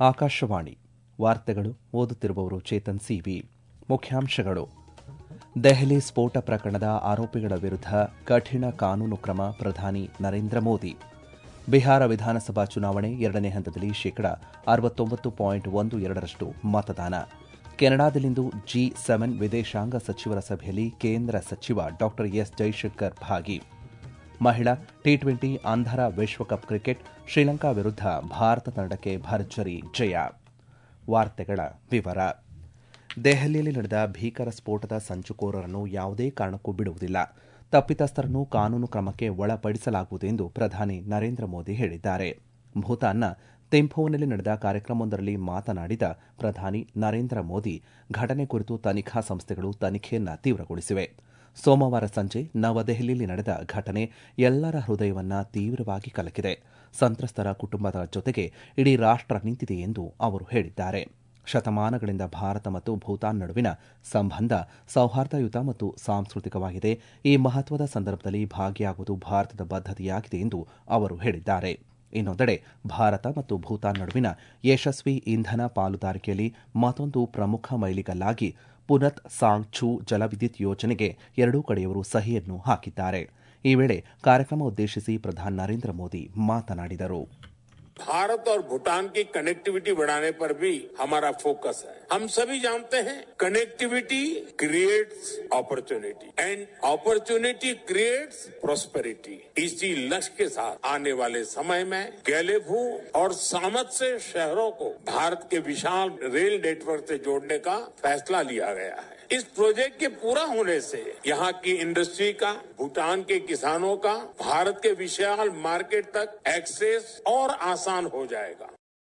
ಆಕಾಶವಾಣಿ ವಾರ್ತೆಗಳು ಓದುತ್ತಿರುವವರು ಚೇತನ್ ಸಿವಿ ಮುಖ್ಯಾಂಶಗಳು ದೆಹಲಿ ಸ್ಫೋಟ ಪ್ರಕರಣದ ಆರೋಪಿಗಳ ವಿರುದ್ಧ ಕಠಿಣ ಕಾನೂನು ಕ್ರಮ ಪ್ರಧಾನಿ ನರೇಂದ್ರ ಮೋದಿ ಬಿಹಾರ ವಿಧಾನಸಭಾ ಚುನಾವಣೆ ಎರಡನೇ ಹಂತದಲ್ಲಿ ಶೇಕಡ ಅರವತ್ತೊಂಬತ್ತು ಪಾಯಿಂಟ್ ಒಂದು ಎರಡರಷ್ಟು ಮತದಾನ ಕೆನಡಾದಲ್ಲಿಂದು ಜಿ ಸೆವೆನ್ ವಿದೇಶಾಂಗ ಸಚಿವರ ಸಭೆಯಲ್ಲಿ ಕೇಂದ್ರ ಸಚಿವ ಡಾ ಎಸ್ ಜೈಶಂಕರ್ ಭಾಗಿ ಮಹಿಳಾ ಟಿ ಟ್ವೆಂಟಿ ಅಂಧರ ವಿಶ್ವಕಪ್ ಕ್ರಿಕೆಟ್ ಶ್ರೀಲಂಕಾ ವಿರುದ್ಧ ಭಾರತ ತಂಡಕ್ಕೆ ಭರ್ಜರಿ ಜಯ ವಾರ್ತೆಗಳ ವಿವರ ದೆಹಲಿಯಲ್ಲಿ ನಡೆದ ಭೀಕರ ಸ್ಫೋಟದ ಸಂಚುಕೋರರನ್ನು ಯಾವುದೇ ಕಾರಣಕ್ಕೂ ಬಿಡುವುದಿಲ್ಲ ತಪ್ಪಿತಸ್ಥರನ್ನು ಕಾನೂನು ಕ್ರಮಕ್ಕೆ ಒಳಪಡಿಸಲಾಗುವುದು ಎಂದು ಪ್ರಧಾನಿ ನರೇಂದ್ರ ಮೋದಿ ಹೇಳಿದ್ದಾರೆ ಭೂತಾನ್ನ ಥಿಂಫುನಲ್ಲಿ ನಡೆದ ಕಾರ್ಯಕ್ರಮವೊಂದರಲ್ಲಿ ಮಾತನಾಡಿದ ಪ್ರಧಾನಿ ನರೇಂದ್ರ ಮೋದಿ ಘಟನೆ ಕುರಿತು ತನಿಖಾ ಸಂಸ್ಥೆಗಳು ತನಿಖೆಯನ್ನು ತೀವ್ರಗೊಳಿಸಿವೆ ಸೋಮವಾರ ಸಂಜೆ ನವದೆಹಲಿಯಲ್ಲಿ ನಡೆದ ಘಟನೆ ಎಲ್ಲರ ಹೃದಯವನ್ನ ತೀವ್ರವಾಗಿ ಕಲಕಿದೆ ಸಂತ್ರಸ್ತರ ಕುಟುಂಬದ ಜೊತೆಗೆ ಇಡೀ ರಾಷ್ಟ ನಿಂತಿದೆ ಎಂದು ಅವರು ಹೇಳಿದ್ದಾರೆ ಶತಮಾನಗಳಿಂದ ಭಾರತ ಮತ್ತು ಭೂತಾನ್ ನಡುವಿನ ಸಂಬಂಧ ಸೌಹಾರ್ದಯುತ ಮತ್ತು ಸಾಂಸ್ಕೃತಿಕವಾಗಿದೆ ಈ ಮಹತ್ವದ ಸಂದರ್ಭದಲ್ಲಿ ಭಾಗಿಯಾಗುವುದು ಭಾರತದ ಬದ್ಧತೆಯಾಗಿದೆ ಎಂದು ಅವರು ಹೇಳಿದ್ದಾರೆ ಇನ್ನೊಂದೆಡೆ ಭಾರತ ಮತ್ತು ಭೂತಾನ್ ನಡುವಿನ ಯಶಸ್ವಿ ಇಂಧನ ಪಾಲುದಾರಿಕೆಯಲ್ಲಿ ಮತ್ತೊಂದು ಪ್ರಮುಖ ಮೈಲಿಗಲ್ಲಾಗಿ ಪುನತ್ ಸಾಂಗ್ಚು ಜಲವಿದ್ಯುತ್ ಯೋಜನೆಗೆ ಎರಡೂ ಕಡೆಯವರು ಸಹಿಯನ್ನು ಹಾಕಿದ್ದಾರೆ ಈ ವೇಳೆ ಕಾರ್ಯಕ್ರಮ ಉದ್ದೇಶಿಸಿ ಪ್ರಧಾನಿ ನರೇಂದ್ರ ಮೋದಿ ಮಾತನಾಡಿದರು भारत और भूटान की कनेक्टिविटी बढ़ाने पर भी हमारा फोकस है हम सभी जानते हैं connectivity creates opportunity and opportunity creates prosperity इसी लक्ष्य के साथ आने वाले समय में गैलेफू और सामत से शहरों को भारत के विशाल रेल नेटवर्क से जोड़ने का फैसला लिया गया है इस प्रोजेक्ट के पूरा होने से यहाँ की इंडस्ट्री का भूटान के किसानों का भारत के विशाल मार्केट तक एक्सेस और आसान हो जाएगा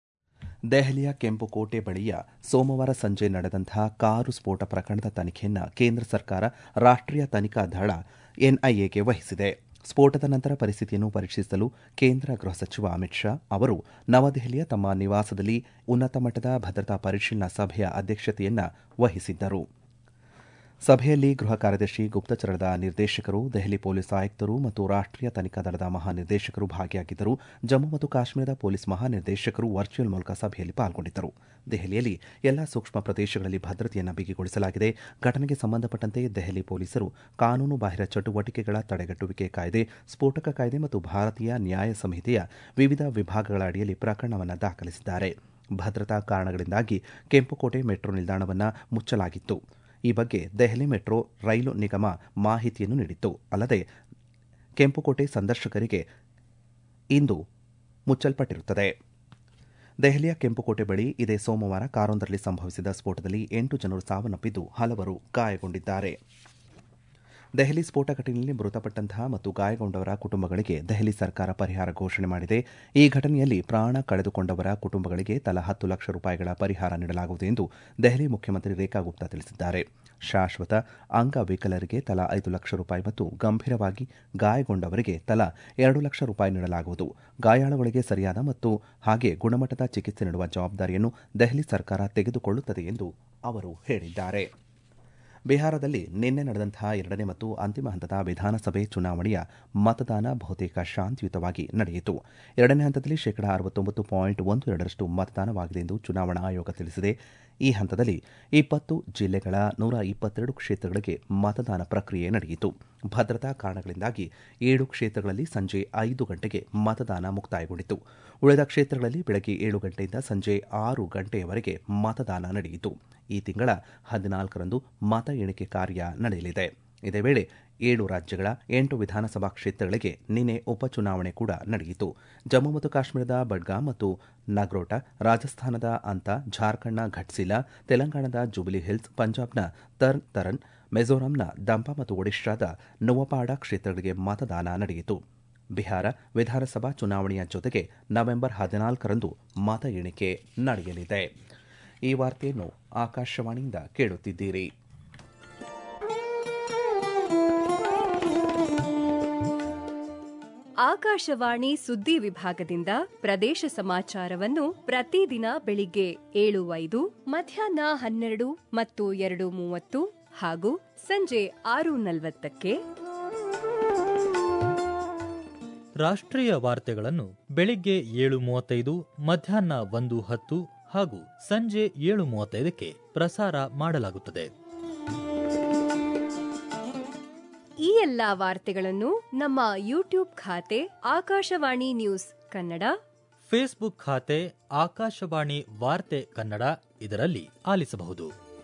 ದೆಹಲಿಯ ಕೆಂಪುಕೋಟೆ ಬಳಿಯ ಸೋಮವಾರ ಸಂಜೆ ನಡೆದಂತಹ ಕಾರು ಸ್ಫೋಟ ಪ್ರಕರಣದ ತನಿಖೆಯನ್ನು ಕೇಂದ್ರ ಸರ್ಕಾರ ರಾಷ್ಟೀಯ ತನಿಖಾ ದಳ ಎನ್ಐಎಗೆ ವಹಿಸಿದೆ ಸ್ಫೋಟದ ನಂತರ ಪರಿಸ್ಥಿತಿಯನ್ನು ಪರೀಕ್ಷಿಸಲು ಕೇಂದ್ರ ಗೃಹ ಸಚಿವ ಅಮಿತ್ ಶಾ ಅವರು ನವದೆಹಲಿಯ ತಮ್ಮ ನಿವಾಸದಲ್ಲಿ ಉನ್ನತ ಮಟ್ಟದ ಭದ್ರತಾ ಪರಿಶೀಲನಾ ಸಭೆಯ ಅಧ್ಯಕ್ಷತೆಯನ್ನು ವಹಿಸಿದ್ದರು ಸಭೆಯಲ್ಲಿ ಗೃಹ ಕಾರ್ಯದರ್ಶಿ ಗುಪ್ತಚರದ ನಿರ್ದೇಶಕರು ದೆಹಲಿ ಪೊಲೀಸ್ ಆಯುಕ್ತರು ಮತ್ತು ರಾಷ್ಟೀಯ ತನಿಖಾ ದಳದ ಮಹಾನಿರ್ದೇಶಕರು ಭಾಗಿಯಾಗಿದ್ದರು ಜಮ್ಮು ಮತ್ತು ಕಾಶ್ಮೀರದ ಪೊಲೀಸ್ ಮಹಾನಿರ್ದೇಶಕರು ವರ್ಚುವಲ್ ಮೂಲಕ ಸಭೆಯಲ್ಲಿ ಪಾಲ್ಗೊಂಡಿದ್ದರು ದೆಹಲಿಯಲ್ಲಿ ಎಲ್ಲಾ ಸೂಕ್ಷ್ಮ ಪ್ರದೇಶಗಳಲ್ಲಿ ಭದ್ರತೆಯನ್ನು ಬಿಗಿಗೊಳಿಸಲಾಗಿದೆ ಘಟನೆಗೆ ಸಂಬಂಧಪಟ್ಟಂತೆ ದೆಹಲಿ ಪೊಲೀಸರು ಕಾನೂನು ಬಾಹಿರ ಚಟುವಟಿಕೆಗಳ ತಡೆಗಟ್ಟುವಿಕೆ ಕಾಯ್ದೆ ಸ್ಫೋಟಕ ಕಾಯ್ದೆ ಮತ್ತು ಭಾರತೀಯ ನ್ಯಾಯ ಸಂಹಿತೆಯ ವಿವಿಧ ವಿಭಾಗಗಳ ಅಡಿಯಲ್ಲಿ ಪ್ರಕರಣವನ್ನು ದಾಖಲಿಸಿದ್ದಾರೆ ಭದ್ರತಾ ಕಾರಣಗಳಿಂದಾಗಿ ಕೆಂಪುಕೋಟೆ ಮೆಟ್ರೋ ನಿಲ್ದಾಣವನ್ನು ಮುಚ್ಚಲಾಗಿತ್ತು ಈ ಬಗ್ಗೆ ದೆಹಲಿ ಮೆಟ್ರೋ ರೈಲು ನಿಗಮ ಮಾಹಿತಿಯನ್ನು ನೀಡಿತ್ತು ಅಲ್ಲದೆ ಕೆಂಪುಕೋಟೆ ಸಂದರ್ಶಕರಿಗೆ ಇಂದು ಮುಚ್ಚಲ್ಪಟ್ಟಿರುತ್ತದೆ ದೆಹಲಿಯ ಕೆಂಪುಕೋಟೆ ಬಳಿ ಇದೇ ಸೋಮವಾರ ಕಾರೊಂದರಲ್ಲಿ ಸಂಭವಿಸಿದ ಸ್ಫೋಟದಲ್ಲಿ ಎಂಟು ಜನರು ಸಾವನ್ನಪ್ಪಿದ್ದು ಹಲವರು ಗಾಯಗೊಂಡಿದ್ದಾರೆ ದೆಹಲಿ ಸ್ಫೋಟ ಘಟನೆಯಲ್ಲಿ ಮೃತಪಟ್ಟಂತಹ ಮತ್ತು ಗಾಯಗೊಂಡವರ ಕುಟುಂಬಗಳಿಗೆ ದೆಹಲಿ ಸರ್ಕಾರ ಪರಿಹಾರ ಘೋಷಣೆ ಮಾಡಿದೆ ಈ ಘಟನೆಯಲ್ಲಿ ಪ್ರಾಣ ಕಳೆದುಕೊಂಡವರ ಕುಟುಂಬಗಳಿಗೆ ತಲಾ ಹತ್ತು ಲಕ್ಷ ರೂಪಾಯಿಗಳ ಪರಿಹಾರ ನೀಡಲಾಗುವುದು ಎಂದು ದೆಹಲಿ ಮುಖ್ಯಮಂತ್ರಿ ರೇಖಾ ಗುಪ್ತಾ ತಿಳಿಸಿದ್ದಾರೆ ಶಾಶ್ವತ ಅಂಗವಿಕಲರಿಗೆ ತಲಾ ಐದು ಲಕ್ಷ ರೂಪಾಯಿ ಮತ್ತು ಗಂಭೀರವಾಗಿ ಗಾಯಗೊಂಡವರಿಗೆ ತಲಾ ಎರಡು ಲಕ್ಷ ರೂಪಾಯಿ ನೀಡಲಾಗುವುದು ಗಾಯಾಳುಗಳಿಗೆ ಸರಿಯಾದ ಮತ್ತು ಹಾಗೆ ಗುಣಮಟ್ಟದ ಚಿಕಿತ್ಸೆ ನೀಡುವ ಜವಾಬ್ದಾರಿಯನ್ನು ದೆಹಲಿ ಸರ್ಕಾರ ತೆಗೆದುಕೊಳ್ಳುತ್ತದೆ ಎಂದು ಅವರು ಹೇಳಿದ್ದಾರೆ ಬಿಹಾರದಲ್ಲಿ ನಿನ್ನೆ ನಡೆದಂತಹ ಎರಡನೇ ಮತ್ತು ಅಂತಿಮ ಹಂತದ ವಿಧಾನಸಭೆ ಚುನಾವಣೆಯ ಮತದಾನ ಬಹುತೇಕ ಶಾಂತಿಯುತವಾಗಿ ನಡೆಯಿತು ಎರಡನೇ ಹಂತದಲ್ಲಿ ಶೇಕಡಾ ಅರವತ್ತೊಂಬತ್ತು ಪಾಯಿಂಟ್ ಒಂದು ಎರಡರಷ್ಟು ಮತದಾನವಾಗಿದೆ ಎಂದು ಚುನಾವಣಾ ಆಯೋಗ ತಿಳಿಸಿದೆ ಈ ಹಂತದಲ್ಲಿ ಇಪ್ಪತ್ತು ಜಿಲ್ಲೆಗಳ ನೂರ ಇಪ್ಪತ್ತೆರಡು ಕ್ಷೇತ್ರಗಳಿಗೆ ಮತದಾನ ಪ್ರಕ್ರಿಯೆ ನಡೆಯಿತು ಭದ್ರತಾ ಕಾರಣಗಳಿಂದಾಗಿ ಏಳು ಕ್ಷೇತ್ರಗಳಲ್ಲಿ ಸಂಜೆ ಐದು ಗಂಟೆಗೆ ಮತದಾನ ಮುಕ್ತಾಯಗೊಂಡಿತು ಉಳಿದ ಕ್ಷೇತ್ರಗಳಲ್ಲಿ ಬೆಳಗ್ಗೆ ಏಳು ಗಂಟೆಯಿಂದ ಸಂಜೆ ಆರು ಗಂಟೆಯವರೆಗೆ ಮತದಾನ ನಡೆಯಿತು ಈ ತಿಂಗಳ ಹದಿನಾಲ್ಕರಂದು ಮತ ಎಣಿಕೆ ಕಾರ್ಯ ನಡೆಯಲಿದೆ ಇದೇ ವೇಳೆ ಏಳು ರಾಜ್ಯಗಳ ಎಂಟು ವಿಧಾನಸಭಾ ಕ್ಷೇತ್ರಗಳಿಗೆ ನಿನ್ನೆ ಉಪಚುನಾವಣೆ ಕೂಡ ನಡೆಯಿತು ಜಮ್ಮು ಮತ್ತು ಕಾಶ್ಮೀರದ ಬಡ್ಗಾಮ್ ಮತ್ತು ನಗ್ರೋಟಾ ರಾಜಸ್ಥಾನದ ಅಂತ ಜಾರ್ಖಂಡ್ನ ಘಟ್ಸಿಲಾ ತೆಲಂಗಾಣದ ಜುಬಿಲಿ ಹಿಲ್ಸ್ ಪಂಜಾಬ್ನ ತರ್ನ್ ತರನ್ ಮಿಜೋರಾಂನ ದಂಪಾ ಮತ್ತು ಒಡಿಶಾದ ನುವಪಾಡ ಕ್ಷೇತ್ರಗಳಿಗೆ ಮತದಾನ ನಡೆಯಿತು ಬಿಹಾರ ವಿಧಾನಸಭಾ ಚುನಾವಣೆಯ ಜೊತೆಗೆ ನವೆಂಬರ್ ಹದಿನಾಲ್ಕರಂದು ಮತ ಎಣಿಕೆ ನಡೆಯಲಿದೆ ಈ ವಾರ್ತೆಯನ್ನು ಆಕಾಶವಾಣಿಯಿಂದ ಕೇಳುತ್ತಿದ್ದೀರಿ ಆಕಾಶವಾಣಿ ಸುದ್ದಿ ವಿಭಾಗದಿಂದ ಪ್ರದೇಶ ಸಮಾಚಾರವನ್ನು ಪ್ರತಿದಿನ ಬೆಳಿಗ್ಗೆ ಏಳು ಐದು ಮಧ್ಯಾಹ್ನ ಹನ್ನೆರಡು ಮತ್ತು ಎರಡು ಮೂವತ್ತು ಹಾಗೂ ಸಂಜೆ ಆರು ನಲವತ್ತಕ್ಕೆ ರಾಷ್ಟ್ರೀಯ ವಾರ್ತೆಗಳನ್ನು ಬೆಳಿಗ್ಗೆ ಏಳು ಮೂವತ್ತೈದು ಮಧ್ಯಾಹ್ನ ಒಂದು ಹತ್ತು ಹಾಗೂ ಸಂಜೆ ಏಳು ಮೂವತ್ತೈದಕ್ಕೆ ಪ್ರಸಾರ ಮಾಡಲಾಗುತ್ತದೆ ಈ ಎಲ್ಲಾ ವಾರ್ತೆಗಳನ್ನು ನಮ್ಮ ಯೂಟ್ಯೂಬ್ ಖಾತೆ ಆಕಾಶವಾಣಿ ನ್ಯೂಸ್ ಕನ್ನಡ ಫೇಸ್ಬುಕ್ ಖಾತೆ ಆಕಾಶವಾಣಿ ವಾರ್ತೆ ಕನ್ನಡ ಇದರಲ್ಲಿ ಆಲಿಸಬಹುದು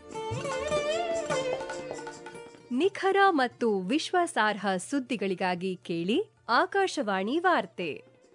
ನಿಖರ ಮತ್ತು ವಿಶ್ವಾಸಾರ್ಹ ಸುದ್ದಿಗಳಿಗಾಗಿ ಕೇಳಿ ಆಕಾಶವಾಣಿ ವಾರ್ತೆ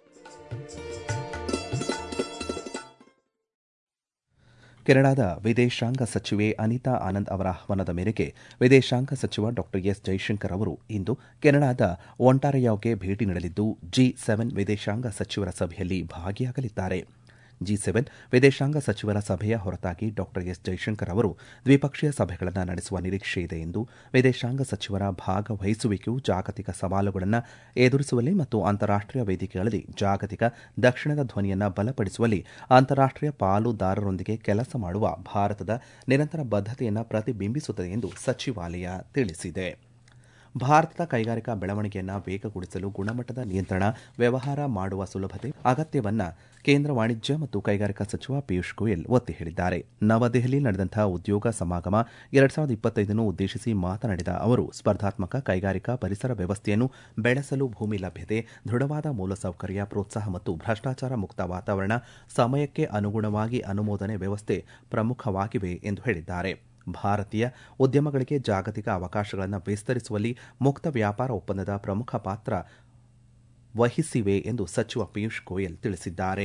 ಕೆನಡಾದ ವಿದೇಶಾಂಗ ಸಚಿವೆ ಅನಿತಾ ಆನಂದ್ ಅವರ ಆಹ್ವಾನದ ಮೇರೆಗೆ ವಿದೇಶಾಂಗ ಸಚಿವ ಡಾ ಎಸ್ ಜೈಶಂಕರ್ ಅವರು ಇಂದು ಕೆನಡಾದ ಒಂಟಾರಿಯೋಗೆ ಭೇಟಿ ನೀಡಲಿದ್ದು ಜಿ ಸೆವೆನ್ ವಿದೇಶಾಂಗ ಸಚಿವರ ಸಭೆಯಲ್ಲಿ ಭಾಗಿಯಾಗಲಿದ್ದಾರೆ ಜಿ ಸೆವೆನ್ ವಿದೇಶಾಂಗ ಸಚಿವರ ಸಭೆಯ ಹೊರತಾಗಿ ಡಾ ಎಸ್ ಜೈಶಂಕರ್ ಅವರು ದ್ವಿಪಕ್ಷೀಯ ಸಭೆಗಳನ್ನು ನಡೆಸುವ ನಿರೀಕ್ಷೆ ಇದೆ ಎಂದು ವಿದೇಶಾಂಗ ಸಚಿವರ ಭಾಗವಹಿಸುವಿಕೆಯು ಜಾಗತಿಕ ಸವಾಲುಗಳನ್ನು ಎದುರಿಸುವಲ್ಲಿ ಮತ್ತು ಅಂತಾರಾಷ್ಟೀಯ ವೇದಿಕೆಗಳಲ್ಲಿ ಜಾಗತಿಕ ದಕ್ಷಿಣದ ಧ್ವನಿಯನ್ನು ಬಲಪಡಿಸುವಲ್ಲಿ ಅಂತಾರಾಷ್ಟೀಯ ಪಾಲುದಾರರೊಂದಿಗೆ ಕೆಲಸ ಮಾಡುವ ಭಾರತದ ನಿರಂತರ ಬದ್ಧತೆಯನ್ನು ಪ್ರತಿಬಿಂಬಿಸುತ್ತದೆ ಎಂದು ಸಚಿವಾಲಯ ತಿಳಿಸಿದೆ ಭಾರತದ ಕೈಗಾರಿಕಾ ಬೆಳವಣಿಗೆಯನ್ನು ವೇಗಗೊಳಿಸಲು ಗುಣಮಟ್ಟದ ನಿಯಂತ್ರಣ ವ್ಯವಹಾರ ಮಾಡುವ ಸುಲಭತೆ ಅಗತ್ಯವನ್ನ ಕೇಂದ್ರ ವಾಣಿಜ್ಯ ಮತ್ತು ಕೈಗಾರಿಕಾ ಸಚಿವ ಪಿಯೂಷ್ ಗೋಯಲ್ ಒತ್ತಿ ಹೇಳಿದ್ದಾರೆ ನವದೆಹಲಿ ನಡೆದಂತಹ ಉದ್ಯೋಗ ಸಮಾಗಮ ಎರಡ್ ಸಾವಿರದ ಇಪ್ಪತ್ತೈದನ್ನು ಉದ್ದೇಶಿಸಿ ಮಾತನಾಡಿದ ಅವರು ಸ್ಪರ್ಧಾತ್ಮಕ ಕೈಗಾರಿಕಾ ಪರಿಸರ ವ್ಯವಸ್ಥೆಯನ್ನು ಬೆಳೆಸಲು ಭೂಮಿ ಲಭ್ಯತೆ ದೃಢವಾದ ಮೂಲಸೌಕರ್ಯ ಪ್ರೋತ್ಸಾಹ ಮತ್ತು ಭ್ರಷ್ಟಾಚಾರ ಮುಕ್ತ ವಾತಾವರಣ ಸಮಯಕ್ಕೆ ಅನುಗುಣವಾಗಿ ಅನುಮೋದನೆ ವ್ಯವಸ್ಥೆ ಪ್ರಮುಖವಾಗಿವೆ ಎಂದು ಹೇಳಿದ್ದಾರೆ ಭಾರತೀಯ ಉದ್ಯಮಗಳಿಗೆ ಜಾಗತಿಕ ಅವಕಾಶಗಳನ್ನು ವಿಸ್ತರಿಸುವಲ್ಲಿ ಮುಕ್ತ ವ್ಯಾಪಾರ ಒಪ್ಪಂದದ ಪ್ರಮುಖ ಪಾತ್ರ ವಹಿಸಿವೆ ಎಂದು ಸಚಿವ ಪಿಯೂಷ್ ಗೋಯಲ್ ತಿಳಿಸಿದ್ದಾರೆ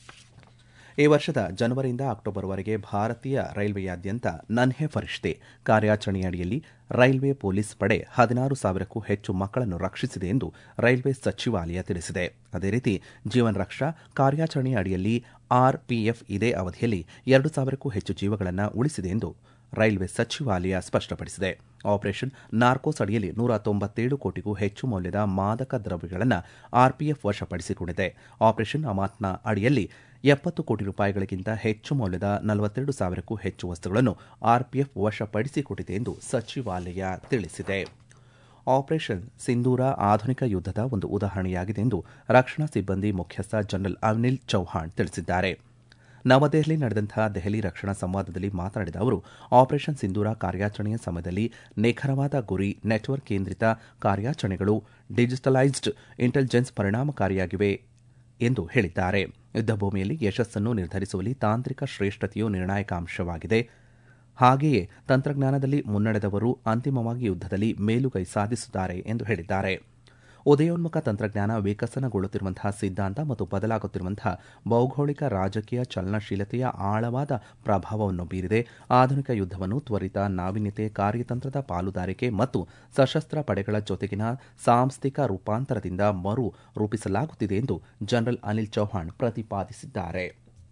ಈ ವರ್ಷದ ಜನವರಿಯಿಂದ ಅಕ್ಟೋಬರ್ವರೆಗೆ ಭಾರತೀಯ ರೈಲ್ವೆಯಾದ್ಯಂತ ನನ್ಹೆ ಫರಿಷ್ತೆ ಕಾರ್ಯಾಚರಣೆಯಡಿಯಲ್ಲಿ ರೈಲ್ವೆ ಪೊಲೀಸ್ ಪಡೆ ಹದಿನಾರು ಸಾವಿರಕ್ಕೂ ಹೆಚ್ಚು ಮಕ್ಕಳನ್ನು ರಕ್ಷಿಸಿದೆ ಎಂದು ರೈಲ್ವೆ ಸಚಿವಾಲಯ ತಿಳಿಸಿದೆ ಅದೇ ರೀತಿ ಜೀವನ್ ರಕ್ಷಾ ಕಾರ್ಯಾಚರಣೆಯ ಅಡಿಯಲ್ಲಿ ಆರ್ಪಿಎಫ್ ಇದೇ ಅವಧಿಯಲ್ಲಿ ಎರಡು ಸಾವಿರಕ್ಕೂ ಹೆಚ್ಚು ಜೀವಗಳನ್ನು ಉಳಿಸಿದೆ ಎಂದು ರೈಲ್ವೆ ಸಚಿವಾಲಯ ಸ್ಪಷ್ಟಪಡಿಸಿದೆ ಆಪರೇಷನ್ ನಾರ್ಕೋಸ್ ಅಡಿಯಲ್ಲಿ ನೂರ ತೊಂಬತ್ತೇಳು ಕೋಟಿಗೂ ಹೆಚ್ಚು ಮೌಲ್ಯದ ಮಾದಕ ದ್ರವ್ಯಗಳನ್ನು ಆರ್ಪಿಎಫ್ ವಶಪಡಿಸಿಕೊಂಡಿದೆ ಆಪರೇಷನ್ ಅಮಾತ್ನ ಅಡಿಯಲ್ಲಿ ಎಪ್ಪತ್ತು ಕೋಟಿ ರೂಪಾಯಿಗಳಿಗಿಂತ ಹೆಚ್ಚು ಮೌಲ್ಯದ ನಲವತ್ತೆರಡು ಸಾವಿರಕ್ಕೂ ಹೆಚ್ಚು ವಸ್ತುಗಳನ್ನು ಆರ್ಪಿಎಫ್ ವಶಪಡಿಸಿಕೊಂಡಿದೆ ಎಂದು ಸಚಿವಾಲಯ ತಿಳಿಸಿದೆ ಆಪರೇಷನ್ ಸಿಂಧೂರ ಆಧುನಿಕ ಯುದ್ದದ ಒಂದು ಉದಾಹರಣೆಯಾಗಿದೆ ಎಂದು ರಕ್ಷಣಾ ಸಿಬ್ಬಂದಿ ಮುಖ್ಯಸ್ಥ ಜನರಲ್ ಅನಿಲ್ ಚೌಹಾಣ್ ತಿಳಿಸಿದ್ದಾರೆ ನವದೆಹಲಿ ನಡೆದಂತಹ ದೆಹಲಿ ರಕ್ಷಣಾ ಸಂವಾದದಲ್ಲಿ ಮಾತನಾಡಿದ ಅವರು ಆಪರೇಷನ್ ಸಿಂಧೂರ ಕಾರ್ಯಾಚರಣೆಯ ಸಮಯದಲ್ಲಿ ನಿಖರವಾದ ಗುರಿ ನೆಟ್ವರ್ಕ್ ಕೇಂದ್ರಿತ ಕಾರ್ಯಾಚರಣೆಗಳು ಡಿಜಿಟಲೈಸ್ಡ್ ಇಂಟೆಲಿಜೆನ್ಸ್ ಪರಿಣಾಮಕಾರಿಯಾಗಿವೆ ಎಂದು ಹೇಳಿದ್ದಾರೆ ಯುದ್ದಭೂಮಿಯಲ್ಲಿ ಯಶಸ್ಸನ್ನು ನಿರ್ಧರಿಸುವಲ್ಲಿ ತಾಂತ್ರಿಕ ಶ್ರೇಷ್ಠತೆಯು ನಿರ್ಣಾಯಕ ಅಂಶವಾಗಿದೆ ಹಾಗೆಯೇ ತಂತ್ರಜ್ಞಾನದಲ್ಲಿ ಮುನ್ನಡೆದವರು ಅಂತಿಮವಾಗಿ ಯುದ್ದದಲ್ಲಿ ಮೇಲುಗೈ ಸಾಧಿಸುತ್ತಾರೆ ಎಂದು ಹೇಳಿದ್ದಾರೆ ಉದಯೋನ್ಮುಖ ತಂತ್ರಜ್ಞಾನ ವಿಕಸನಗೊಳ್ಳುತ್ತಿರುವಂತಹ ಸಿದ್ಧಾಂತ ಮತ್ತು ಬದಲಾಗುತ್ತಿರುವಂತಹ ಭೌಗೋಳಿಕ ರಾಜಕೀಯ ಚಲನಶೀಲತೆಯ ಆಳವಾದ ಪ್ರಭಾವವನ್ನು ಬೀರಿದೆ ಆಧುನಿಕ ಯುದ್ದವನ್ನು ತ್ವರಿತ ನಾವೀನ್ಯತೆ ಕಾರ್ಯತಂತ್ರದ ಪಾಲುದಾರಿಕೆ ಮತ್ತು ಸಶಸ್ತ್ರ ಪಡೆಗಳ ಜೊತೆಗಿನ ಸಾಂಸ್ಥಿಕ ರೂಪಾಂತರದಿಂದ ಮರು ರೂಪಿಸಲಾಗುತ್ತಿದೆ ಎಂದು ಜನರಲ್ ಅನಿಲ್ ಚೌಹಾಣ್ ಪ್ರತಿಪಾದಿಸಿದ್ದಾರೆ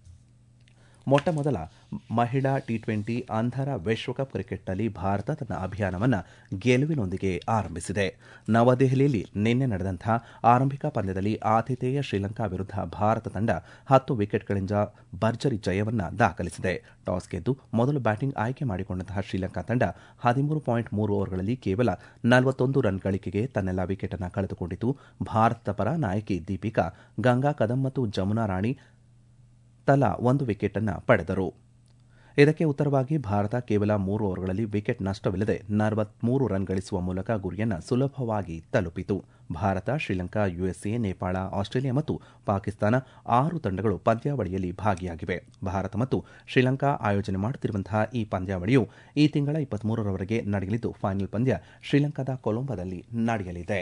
ಮೊಟ್ಟಮೊದಲ ಮಹಿಳಾ ಟಿ ಟ್ವೆಂಟಿ ಅಂಧರ ವಿಶ್ವಕಪ್ ಕ್ರಿಕೆಟ್ನಲ್ಲಿ ಭಾರತ ತನ್ನ ಅಭಿಯಾನವನ್ನು ಗೆಲುವಿನೊಂದಿಗೆ ಆರಂಭಿಸಿದೆ ನವದೆಹಲಿಯಲ್ಲಿ ನಿನ್ನೆ ನಡೆದಂತಹ ಆರಂಭಿಕ ಪಂದ್ಯದಲ್ಲಿ ಆತಿಥೇಯ ಶ್ರೀಲಂಕಾ ವಿರುದ್ಧ ಭಾರತ ತಂಡ ಹತ್ತು ವಿಕೆಟ್ಗಳಿಂದ ಭರ್ಜರಿ ಜಯವನ್ನು ದಾಖಲಿಸಿದೆ ಟಾಸ್ ಗೆದ್ದು ಮೊದಲು ಬ್ಯಾಟಿಂಗ್ ಆಯ್ಕೆ ಮಾಡಿಕೊಂಡಂತಹ ಶ್ರೀಲಂಕಾ ತಂಡ ಹದಿಮೂರು ಪಾಯಿಂಟ್ ಮೂರು ಓವರ್ಗಳಲ್ಲಿ ಕೇವಲ ನಲವತ್ತೊಂದು ರನ್ ಗಳಿಕೆಗೆ ತನ್ನೆಲ್ಲ ವಿಕೆಟ್ ಅನ್ನು ಕಳೆದುಕೊಂಡಿತು ಭಾರತದ ಪರ ನಾಯಕಿ ದೀಪಿಕಾ ಗಂಗಾ ಕದಂ ಮತ್ತು ಜಮುನಾ ರಾಣಿ ತಲಾ ಒಂದು ವಿಕೆಟ್ ಅನ್ನು ಪಡೆದರು ಇದಕ್ಕೆ ಉತ್ತರವಾಗಿ ಭಾರತ ಕೇವಲ ಮೂರು ಓವರ್ಗಳಲ್ಲಿ ವಿಕೆಟ್ ನಷ್ಟವಿಲ್ಲದೆ ನಲವತ್ಮೂರು ರನ್ ಗಳಿಸುವ ಮೂಲಕ ಗುರಿಯನ್ನು ಸುಲಭವಾಗಿ ತಲುಪಿತು ಭಾರತ ಶ್ರೀಲಂಕಾ ಯುಎಸ್ಎ ನೇಪಾಳ ಆಸ್ಟ್ರೇಲಿಯಾ ಮತ್ತು ಪಾಕಿಸ್ತಾನ ಆರು ತಂಡಗಳು ಪಂದ್ಯಾವಳಿಯಲ್ಲಿ ಭಾಗಿಯಾಗಿವೆ ಭಾರತ ಮತ್ತು ಶ್ರೀಲಂಕಾ ಆಯೋಜನೆ ಮಾಡುತ್ತಿರುವಂತಹ ಈ ಪಂದ್ಯಾವಳಿಯು ಈ ತಿಂಗಳ ಇಪ್ಪತ್ಮೂರರವರೆಗೆ ನಡೆಯಲಿದ್ದು ಫೈನಲ್ ಪಂದ್ಯ ಶ್ರೀಲಂಕಾದ ಕೊಲಂಬೋದಲ್ಲಿ ನಡೆಯಲಿದೆ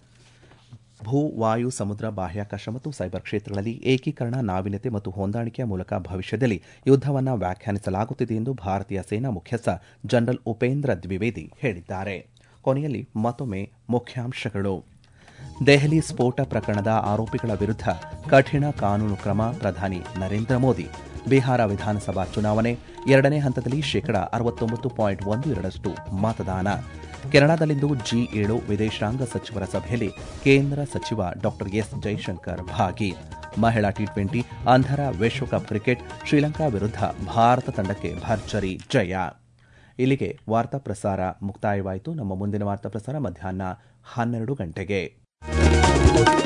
ಭೂ ವಾಯು ಸಮುದ್ರ ಬಾಹ್ಯಾಕಾಶ ಮತ್ತು ಸೈಬರ್ ಕ್ಷೇತ್ರಗಳಲ್ಲಿ ಏಕೀಕರಣ ನಾವೀನ್ಯತೆ ಮತ್ತು ಹೊಂದಾಣಿಕೆಯ ಮೂಲಕ ಭವಿಷ್ಯದಲ್ಲಿ ಯುದ್ದವನ್ನು ವ್ಯಾಖ್ಯಾನಿಸಲಾಗುತ್ತಿದೆ ಎಂದು ಭಾರತೀಯ ಸೇನಾ ಮುಖ್ಯಸ್ಥ ಜನರಲ್ ಉಪೇಂದ್ರ ದ್ವಿವೇದಿ ಹೇಳಿದ್ದಾರೆ ಕೊನೆಯಲ್ಲಿ ಮತ್ತೊಮ್ಮೆ ಮುಖ್ಯಾಂಶಗಳು ದೆಹಲಿ ಸ್ಫೋಟ ಪ್ರಕರಣದ ಆರೋಪಿಗಳ ವಿರುದ್ಧ ಕಠಿಣ ಕಾನೂನು ಕ್ರಮ ಪ್ರಧಾನಿ ನರೇಂದ್ರ ಮೋದಿ ಬಿಹಾರ ವಿಧಾನಸಭಾ ಚುನಾವಣೆ ಎರಡನೇ ಹಂತದಲ್ಲಿ ಶೇಕಡ ಅರವತ್ತೊಂಬತ್ತು ಪಾಯಿಂಟ್ ಒಂದು ಎರಡಷ್ಟು ಮತದಾನ ಕೆನಡಾದಲ್ಲಿಂದು ಜಿ ಏಳು ವಿದೇಶಾಂಗ ಸಚಿವರ ಸಭೆಯಲ್ಲಿ ಕೇಂದ್ರ ಸಚಿವ ಡಾ ಎಸ್ ಜೈಶಂಕರ್ ಭಾಗಿ ಮಹಿಳಾ ಟಿ ಟ್ವೆಂಟಿ ಅಂಧರ ವಿಶ್ವಕಪ್ ಕ್ರಿಕೆಟ್ ಶ್ರೀಲಂಕಾ ವಿರುದ್ಧ ಭಾರತ ತಂಡಕ್ಕೆ ಭರ್ಜರಿ ಜಯ ಇಲ್ಲಿಗೆ ವಾರ್ತಾ ಪ್ರಸಾರ ಮುಕ್ತಾಯವಾಯಿತು ನಮ್ಮ ಮುಂದಿನ ವಾರ್ತಾ ಪ್ರಸಾರ ಮಧ್ಯಾಹ್ನ ಹನ್ನೆರಡು ಗಂಟೆಗೆ